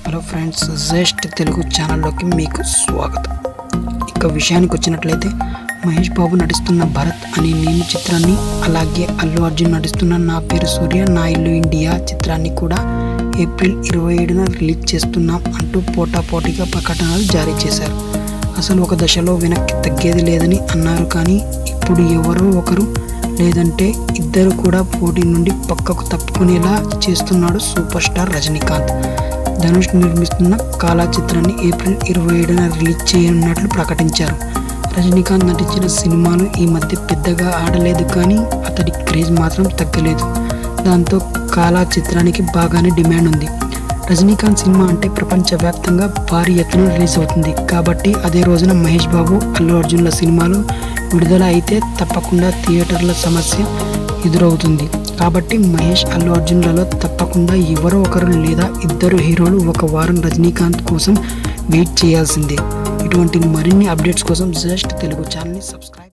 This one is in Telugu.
హలో ఫ్రెండ్స్ జస్ట్ తెలుగు ఛానల్లోకి మీకు స్వాగతం ఇక విషయానికి వచ్చినట్లయితే మహేష్ బాబు నటిస్తున్న భరత్ అనే నేను చిత్రాన్ని అలాగే అల్లు అర్జున్ నటిస్తున్న నా పేరు సూర్య నా ఇల్లు ఇండియా చిత్రాన్ని కూడా ఏప్రిల్ ఇరవై ఏడున రిలీజ్ చేస్తున్నాం అంటూ పోటాపోటీగా ప్రకటనలు జారీ చేశారు అసలు ఒక దశలో వెనక్కి తగ్గేది లేదని అన్నారు కానీ ఇప్పుడు ఎవరో ఒకరు లేదంటే ఇద్దరు కూడా పోటీ నుండి పక్కకు తప్పుకునేలా చేస్తున్నాడు సూపర్ స్టార్ రజనీకాంత్ ధనుష్ నిర్మిస్తున్న కాలా చిత్రాన్ని ఏప్రిల్ ఇరవై ఏడున రిలీజ్ చేయనున్నట్లు ప్రకటించారు రజనీకాంత్ నటించిన సినిమాలు ఈ మధ్య పెద్దగా ఆడలేదు కానీ అతడి క్రేజ్ మాత్రం తగ్గలేదు దాంతో కాలా చిత్రానికి బాగానే డిమాండ్ ఉంది రజనీకాంత్ సినిమా అంటే ప్రపంచవ్యాప్తంగా భారీ ఎత్తున రిలీజ్ అవుతుంది కాబట్టి అదే రోజున మహేష్ బాబు అల్లు అర్జున్ల సినిమాలు విడుదల అయితే తప్పకుండా థియేటర్ల సమస్య ఎదురవుతుంది కాబట్టి మహేష్ అల్లు అర్జున్లలో తప్పకుండా ఎవరో ఒకరు లేదా ఇద్దరు హీరోలు ఒక వారం రజనీకాంత్ కోసం వెయిట్ చేయాల్సిందే ఇటువంటి మరిన్ని అప్డేట్స్ కోసం జస్ట్ తెలుగు ఛానల్ని సబ్స్క్రైబ్